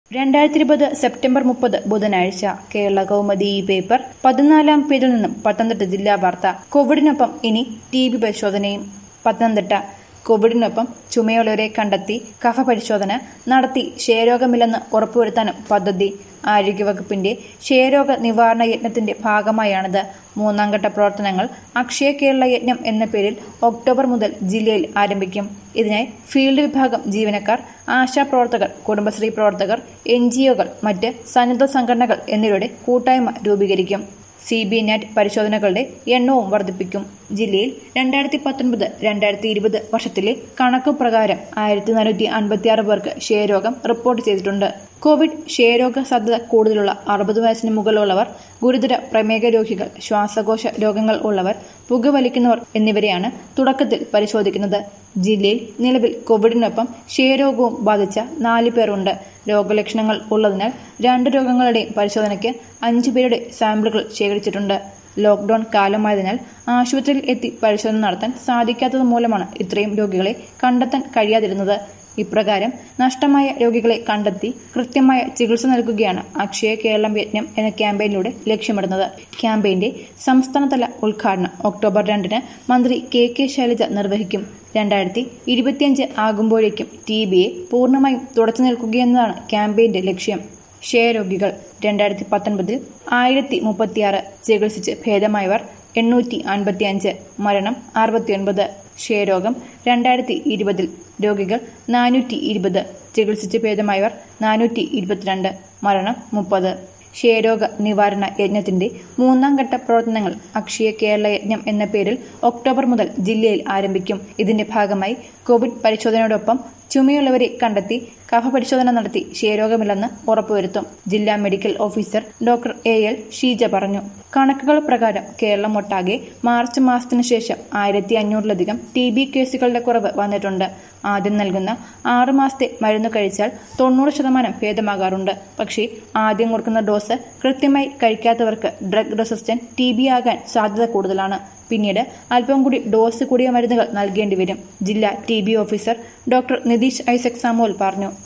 രണ്ടായിരത്തി ഇരുപത് സെപ്റ്റംബർ മുപ്പത് ബുധനാഴ്ച കേരള കൗമുദി ഈ പേപ്പർ പതിനാലാം പേജിൽ നിന്നും പത്തനംതിട്ട ജില്ലാ വാർത്ത കോവിഡിനൊപ്പം ഇനി ടി ബി പരിശോധനയും പത്തനംതിട്ട കോവിഡിനൊപ്പം ചുമയുള്ളവരെ കണ്ടെത്തി കഫ പരിശോധന നടത്തി ക്ഷയരോഗമില്ലെന്ന് ഉറപ്പുവരുത്താനും പദ്ധതി ആരോഗ്യവകുപ്പിന്റെ ക്ഷയരോഗ നിവാരണ യജ്ഞത്തിന്റെ ഭാഗമായാണിത് മൂന്നാം ഘട്ട പ്രവർത്തനങ്ങൾ അക്ഷയ കേരള യജ്ഞം എന്ന പേരിൽ ഒക്ടോബർ മുതൽ ജില്ലയിൽ ആരംഭിക്കും ഇതിനായി ഫീൽഡ് വിഭാഗം ജീവനക്കാർ ആശാപ്രവർത്തകർ കുടുംബശ്രീ പ്രവർത്തകർ എൻ ജിഒകൾ മറ്റ് സന്നദ്ധ സംഘടനകൾ എന്നിവരുടെ കൂട്ടായ്മ രൂപീകരിക്കും സി ബി നെറ്റ് പരിശോധനകളുടെ എണ്ണവും വർദ്ധിപ്പിക്കും ജില്ലയിൽ രണ്ടായിരത്തി പത്തൊൻപത് രണ്ടായിരത്തി ഇരുപത് വർഷത്തിലെ കണക്കു പ്രകാരം ആയിരത്തി നാനൂറ്റി അൻപത്തിയാറ് പേർക്ക് ക്ഷയരോഗം റിപ്പോർട്ട് ചെയ്തിട്ടുണ്ട് കോവിഡ് ക്ഷയരോഗ സാധ്യത കൂടുതലുള്ള അറുപത് വയസ്സിന് മുകളിലുള്ളവർ ഗുരുതര പ്രമേഹ രോഗികൾ ശ്വാസകോശ രോഗങ്ങൾ ഉള്ളവർ പുകവലിക്കുന്നവർ എന്നിവരെയാണ് തുടക്കത്തിൽ പരിശോധിക്കുന്നത് ജില്ലയിൽ നിലവിൽ കോവിഡിനൊപ്പം ക്ഷയരോഗവും ബാധിച്ച നാല് പേരുണ്ട് രോഗലക്ഷണങ്ങൾ ഉള്ളതിനാൽ രണ്ട് രോഗങ്ങളുടെയും പരിശോധനയ്ക്ക് അഞ്ചു പേരുടെ സാമ്പിളുകൾ ശേഖരിച്ചിട്ടുണ്ട് ലോക്ഡൌൺ കാലമായതിനാൽ ആശുപത്രിയിൽ എത്തി പരിശോധന നടത്താൻ സാധിക്കാത്തത് മൂലമാണ് ഇത്രയും രോഗികളെ കണ്ടെത്താൻ കഴിയാതിരുന്നത് ഇപ്രകാരം നഷ്ടമായ രോഗികളെ കണ്ടെത്തി കൃത്യമായ ചികിത്സ നൽകുകയാണ് അക്ഷയ കേരളം യജ്ഞം എന്ന ക്യാമ്പയിനിലൂടെ ലക്ഷ്യമിടുന്നത് ക്യാമ്പയിന്റെ സംസ്ഥാനതല ഉദ്ഘാടനം ഒക്ടോബർ രണ്ടിന് മന്ത്രി കെ കെ ശൈലജ നിർവഹിക്കും രണ്ടായിരത്തി ഇരുപത്തിയഞ്ച് ആകുമ്പോഴേക്കും ടി ബിയെ പൂർണ്ണമായും തുടച്ചു നിൽക്കുകയെന്നതാണ് ക്യാമ്പയിന്റെ ലക്ഷ്യം ക്ഷയരോഗികൾ രണ്ടായിരത്തി പത്തൊൻപതിൽ ആയിരത്തി മുപ്പത്തിയാറ് ചികിത്സിച്ച് ഭേദമായവർ എണ്ണൂറ്റി അൻപത്തി അഞ്ച് മരണം അറുപത്തിയൊൻപത് ക്ഷയരോഗം രണ്ടായിരത്തി ഇരുപതിൽ രോഗികൾ നാനൂറ്റി ഇരുപത് ചികിത്സിച്ച് ഭേദമായവർ നാനൂറ്റി ഇരുപത്തിരണ്ട് മരണം മുപ്പത് ക്ഷയരോഗ നിവാരണ യജ്ഞത്തിന്റെ മൂന്നാം ഘട്ട പ്രവർത്തനങ്ങൾ അക്ഷയ കേരള യജ്ഞം എന്ന പേരിൽ ഒക്ടോബർ മുതൽ ജില്ലയിൽ ആരംഭിക്കും ഇതിന്റെ ഭാഗമായി കോവിഡ് പരിശോധനയോടൊപ്പം ചുമയുള്ളവരെ കണ്ടെത്തി കഫ പരിശോധന നടത്തി ക്ഷയരോഗമില്ലെന്ന് ഉറപ്പുവരുത്തും ജില്ലാ medical officer doctor A L Sheeja പറഞ്ഞു കണക്കുകൾ പ്രകാരം കേരളം ഒട്ടാകെ മാർച്ച് മാസത്തിനു ശേഷം ആയിരത്തി അഞ്ഞൂറിലധികം ടി ബി കേസുകളുടെ കുറവ് വന്നിട്ടുണ്ട് ആദ്യം നൽകുന്ന ആറു മാസത്തെ മരുന്ന് കഴിച്ചാൽ തൊണ്ണൂറ് ശതമാനം ഭേദമാകാറുണ്ട് പക്ഷേ ആദ്യം കൊടുക്കുന്ന ഡോസ് കൃത്യമായി കഴിക്കാത്തവർക്ക് ഡ്രഗ് റെസിസ്റ്റന്റ് ടി ബി ആകാൻ സാധ്യത കൂടുതലാണ് പിന്നീട് അല്പം കൂടി ഡോസ് കൂടിയ മരുന്നുകൾ നൽകേണ്ടി വരും ജില്ലാ T B officer doctor Nitheesh Isaac Samuel പറഞ്ഞു